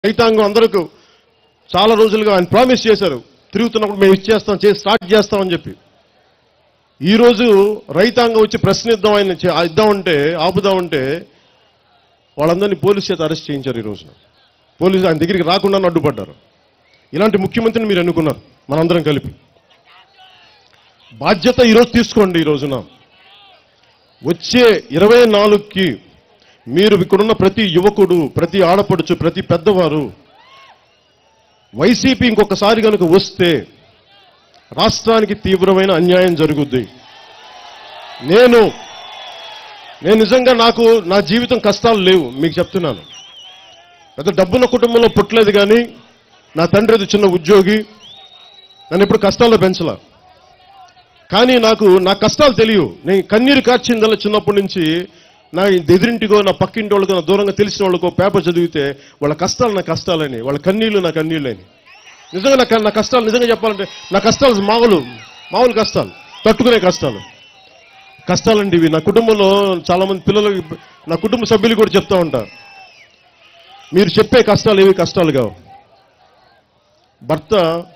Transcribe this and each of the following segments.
రైతాంగం అందరికీ చాలా రోజులుగా ఆయన ప్రామిస్ చేశారు తిరుగుతున్నప్పుడు మేము ఇచ్చేస్తాం చేసి స్టార్ట్ చేస్తామని చెప్పి ఈ రోజు రైతాంగం వచ్చి ప్రశ్నిద్దాం ఆయన చే- ఇద్దామంటే ఆపుదామంటే వాళ్ళందరినీ పోలీస్ చేత అరెస్ట్ చేయించారు ఈ రోజున పోలీసు ఆయన దగ్గరికి రాకుండా అడ్డుపడ్డారు ఇలాంటి ముఖ్యమంత్రిని మీరు ఎన్నుకున్నారు మనందరం కలిపి బాధ్యత ఈరోజు తీసుకోండి ఈ రోజున వచ్చే ఇరవై నాలుగుకి మీరు ఇక్కడున్న ప్రతి యువకుడు ప్రతి ఆడపడుచు ప్రతి పెద్దవారు వైసీపీ ఇంకొకసారి కనుక వస్తే రాష్ట్రానికి తీవ్రమైన అన్యాయం జరుగుద్ది నేను నేను నిజంగా నాకు నా జీవితం కష్టాలు లేవు మీకు చెప్తున్నాను పెద్ద డబ్బున్న కుటుంబంలో పుట్టలేదు కానీ నా తండ్రి అది చిన్న ఉద్యోగి నన్ను ఎప్పుడు కష్టాల్లో పెంచలా కానీ నాకు నా కష్టాలు తెలియవు నేను కన్నీరు కార్చిందల్లా చిన్నప్పటి నుంచి నా ఎదురింటికో నా పక్కింటి వాళ్ళకో నా దూరంగా తెలిసిన వాళ్ళకో పేపర్ చదివితే వాళ్ళ కష్టాలు నా కష్టాలని వాళ్ళ కన్నీళ్ళు నా కన్నీళ్ళని నిజంగా నా నా కష్టాలు నిజంగా చెప్పాలంటే నా కష్టాలు మామూలు మామూలు కష్టాలు తట్టుకునే కష్టాలు కష్టాలండి ఇవి నా కుటుంబంలో చాలా మంది పిల్లలు నా కుటుంబ సభ్యులు కూడా చెప్తా ఉంటారు మీరు చెప్పే కష్టాలు ఏవి కష్టాలు కావు భర్త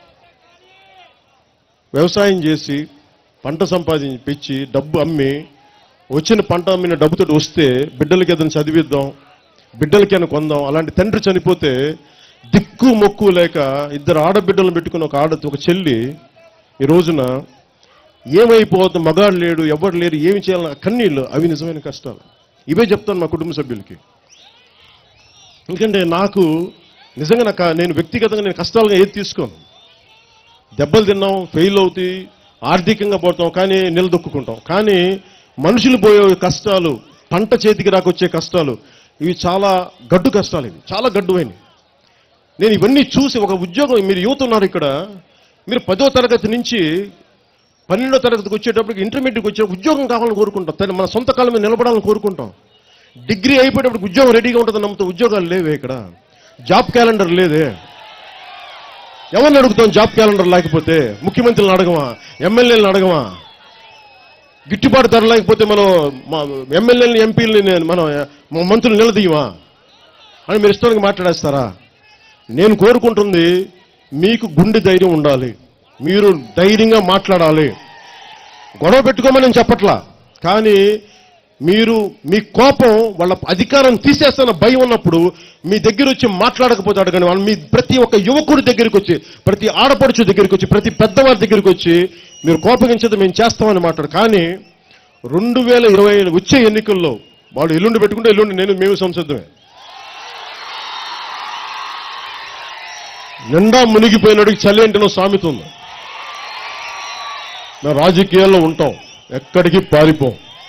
వ్యవసాయం చేసి పంట సంపాదించి డబ్బు అమ్మి వచ్చిన పంట అమ్మిన డబ్బుతో వస్తే బిడ్డలకి ఏదైనా చదివిద్దాం బిడ్డలకైనా కొందాం అలాంటి తండ్రి చనిపోతే దిక్కు మొక్కు లేక ఇద్దరు ఆడబిడ్డలను పెట్టుకుని ఒక ఆడ ఒక చెల్లి ఈ రోజున ఏమైపోతుంది మగాడు లేడు ఎవరు లేరు ఏమి చేయాలన్న కన్నీళ్ళు అవి నిజమైన కష్టాలు ఇవే చెప్తాను మా కుటుంబ సభ్యులకి ఎందుకంటే నాకు నిజంగా నాకు నేను వ్యక్తిగతంగా నేను కష్టాలుగా ఏది తీసుకోను దెబ్బలు తిన్నాం ఫెయిల్ అవుతాయి ఆర్థికంగా పోతాం కానీ నిలదొక్కుంటాం కానీ మనుషులు పోయే కష్టాలు పంట చేతికి రాకొచ్చే కష్టాలు ఇవి చాలా గడ్డు కష్టాలు ఇవి చాలా గడ్డువైనవి నేను ఇవన్నీ చూసి ఒక ఉద్యోగం మీరు యువత ఉన్నారు ఇక్కడ మీరు పదో తరగతి నుంచి పన్నెండో తరగతికి వచ్చేటప్పటికి ఇంటర్మీడియట్కి వచ్చే ఉద్యోగం కావాలని కోరుకుంటాం తన మన సొంత కాలం మీద నిలబడాలని కోరుకుంటాం డిగ్రీ అయిపోయేటప్పుడు ఉద్యోగం రెడీగా ఉంటుందని నమ్ముతాం ఉద్యోగాలు లేవే ఇక్కడ జాబ్ క్యాలెండర్ లేదే ఎవరిని అడుగుతాం జాబ్ క్యాలెండర్ లేకపోతే ముఖ్యమంత్రులను అడగమా ఎమ్మెల్యేలను అడగమా గిట్టుబాటు ధర లేకపోతే మనం ఎమ్మెల్యేలని ఎంపీలని నేను మనం మన మంత్రులు నిలదీయమా అని మీరు ఇష్టానికి మాట్లాడేస్తారా నేను కోరుకుంటుంది మీకు గుండె ధైర్యం ఉండాలి మీరు ధైర్యంగా మాట్లాడాలి గొడవ పెట్టుకోమని నేను చెప్పట్లా కానీ మీరు మీ కోపం వాళ్ళ అధికారం తీసేస్తున్న భయం ఉన్నప్పుడు మీ దగ్గర వచ్చి మాట్లాడకపోతే అడగండి వాళ్ళు మీ ప్రతి ఒక్క యువకుడి దగ్గరికి వచ్చి ప్రతి ఆడపడుచు దగ్గరికి వచ్చి ప్రతి పెద్దవారి దగ్గరికి వచ్చి మీరు కోపగించేది మేము చేస్తామని మాట్లాడు కానీ రెండు వేల ఇరవై వచ్చే ఎన్నికల్లో వాళ్ళు ఎల్లుండి పెట్టుకుంటే ఎల్లుండి నేను మేము సంసిద్ధమే నిండా మునిగిపోయినడికి చలి అంటే సామెత ఉంది మేము రాజకీయాల్లో ఉంటాం ఎక్కడికి పారిపోం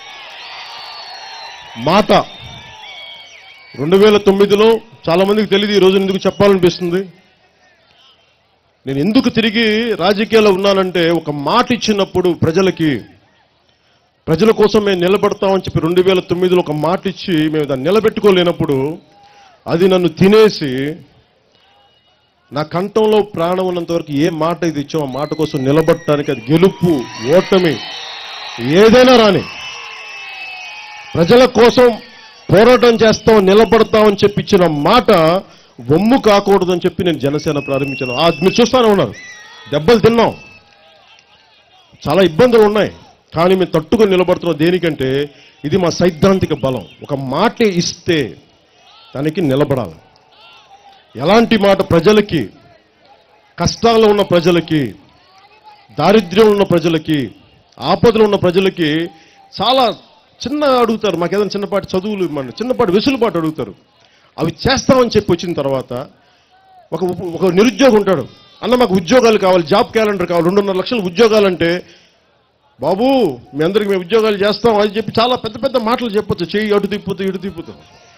మాట రెండు వేల తొమ్మిదిలో చాలా మందికి తెలియదు ఈ రోజు ఎందుకు చెప్పాలనిపిస్తుంది నేను ఎందుకు తిరిగి రాజకీయాల్లో ఉన్నానంటే ఒక మాట ఇచ్చినప్పుడు ప్రజలకి ప్రజల కోసం మేము నిలబడతామని చెప్పి రెండు వేల తొమ్మిదిలో ఒక మాట ఇచ్చి మేము దాన్ని నిలబెట్టుకోలేనప్పుడు అది నన్ను తినేసి నా కంఠంలో ప్రాణం ఉన్నంత వరకు ఏ మాట ఇది ఇచ్చామో ఆ మాట కోసం నిలబడటానికి అది గెలుపు ఓటమి ఏదైనా రాని ప్రజల కోసం పోరాటం చేస్తాం నిలబడతామని చెప్పి ఇచ్చిన మాట వమ్ము కాకూడదని చెప్పి నేను జనసేన ప్రారంభించాను ఆ మీరు చూస్తానే ఉన్నారు దెబ్బలు తిన్నాం చాలా ఇబ్బందులు ఉన్నాయి కానీ మేము తట్టుకొని నిలబడుతున్నాం దేనికంటే ఇది మా సైద్ధాంతిక బలం ఒక మాట ఇస్తే దానికి నిలబడాలి ఎలాంటి మాట ప్రజలకి కష్టాల్లో ఉన్న ప్రజలకి దారిద్ర్యం ఉన్న ప్రజలకి ఆపదలో ఉన్న ప్రజలకి చాలా చిన్న అడుగుతారు మాకు ఏదైనా చిన్నపాటి చదువులు ఇవ్వండి చిన్నపాటి వెసులుబాటు అడుగుతారు అవి చేస్తామని చెప్పి వచ్చిన తర్వాత ఒక ఉప్- ఒక నిరుద్యోగి ఉంటాడు అన్న మాకు ఉద్యోగాలు కావాలి జాబ్ క్యాలెండర్ కావాలి రెండున్నర లక్షల ఉద్యోగాలు అంటే బాబు మీ అందరికి మేము ఉద్యోగాలు చేస్తాం అని చెప్పి చాలా పెద్ద పెద్ద మాటలు చెప్పొచ్చు చెయ్యి అటు తిప్పుతూ ఇటు తిప్పుతూ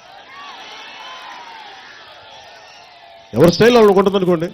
ఎవరి స్టైల్ వాళ్ళు ఉంటుంది అనుకోండి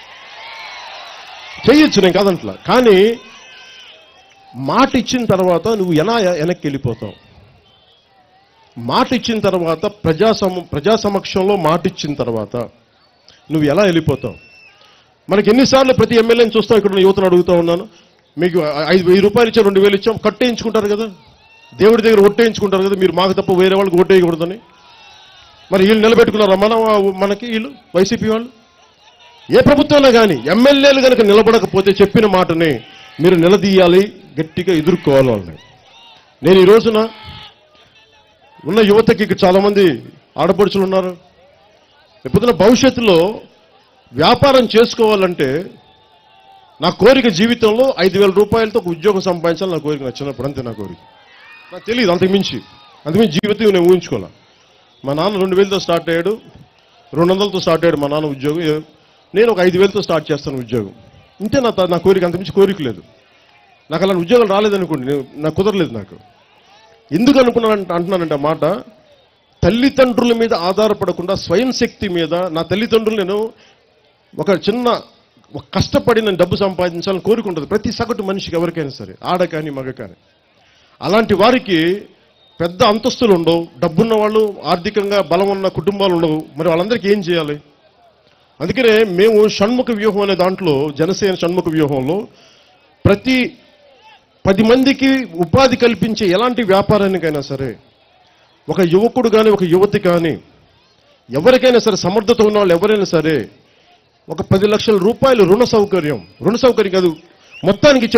చేయొచ్చు నేను కాదంట్లా కానీ మాట ఇచ్చిన తర్వాత నువ్వు ఎలా వెనక్కి వెళ్ళిపోతావు మాట ఇచ్చిన తర్వాత ప్రజా సమ ప్రజా సమక్షంలో మాట ఇచ్చిన తర్వాత నువ్వు ఎలా వెళ్ళిపోతావు మనకి ఎన్నిసార్లు ప్రతి ఎమ్మెల్యేని చూస్తాం ఇక్కడ ఉన్న యువతను అడుగుతూ ఉన్నాను మీకు ఐదు వెయ్యి రూపాయలు ఇచ్చాం రెండు వేలు ఇచ్చాం కట్టేయించుకుంటారు కదా దేవుడి దగ్గర ఒట్టేయించుకుంటారు కదా మీరు మాకు తప్ప వేరే వాళ్ళకి ఓటేయకూడదని మరి వీళ్ళు నిలబెట్టుకున్నారా మన మనకి వీళ్ళు వైసీపీ వాళ్ళు ఏ ప్రభుత్వంలో కానీ ఎమ్మెల్యేలు కనుక నిలబడకపోతే చెప్పిన మాటని మీరు నిలదీయాలి గట్టిగా ఎదుర్కోవాలి వాళ్ళని నేను ఈ రోజున ఉన్న యువతకి ఇక్కడ చాలామంది ఆడపడుచులు ఉన్నారు రేపొద్దున భవిష్యత్తులో వ్యాపారం చేసుకోవాలంటే నా కోరిక జీవితంలో ఐదు వేల రూపాయలతో ఒక ఉద్యోగం సంపాదించాలి నా కోరిక నా చిన్నప్పుడు అంతే నా కోరిక నాకు తెలియదు అంతకుమించి అంతకుమించి జీవితం నేను ఊహించుకోలే మా నాన్న రెండు వేలతో స్టార్ట్ అయ్యాడు రెండు వందలతో స్టార్ట్ అయ్యాడు మా నాన్న ఉద్యోగం ఏ- నేను ఒక ఐదు వేలతో స్టార్ట్ చేస్తాను ఉద్యోగం ఇంతే నా త- నా కోరిక అంతకుమించి కోరిక లేదు నాకు అలాంటి ఉద్యోగం రాలేదనుకోండి నేను- నాకు కుదరలేదు నాకు ఎందుకు అనుకున్నాను అంటున్నానంటే ఆ మాట తల్లిదండ్రుల మీద ఆధారపడకుండా స్వయం శక్తి మీద నా తల్లిదండ్రులు నేను ఒక చిన్న ఒక కష్టపడి నేను డబ్బు సంపాదించాలని కోరుకుంటుంది ప్రతి సగటు మనిషికి ఎవరికైనా సరే ఆడ కానీ మగ కానీ అలాంటి వారికి పెద్ద అంతస్తులు ఉండవు డబ్బున్న వాళ్ళు ఆర్థికంగా బలం ఉన్న కుటుంబాలు ఉండవు మరి వాళ్ళందరికీ ఏం చేయాలి అందుకనే మేము షణ్ముఖ వ్యూహం అనే దాంట్లో జనసేన షణ్ముఖ వ్యూహంలో ప్రతి పది మందికి ఉపాధి కల్పించే ఎలాంటి వ్యాపారానికైనా సరే ఒక యువకుడు కానీ ఒక యువతి కానీ ఎవరికైనా సరే సమర్థత ఉన్న వాళ్ళు ఎవరైనా సరే ఒక పది లక్షల రూపాయలు రుణ సౌకర్యం రుణ సౌకర్యం కాదు మొత్తానికి ఇచ్చే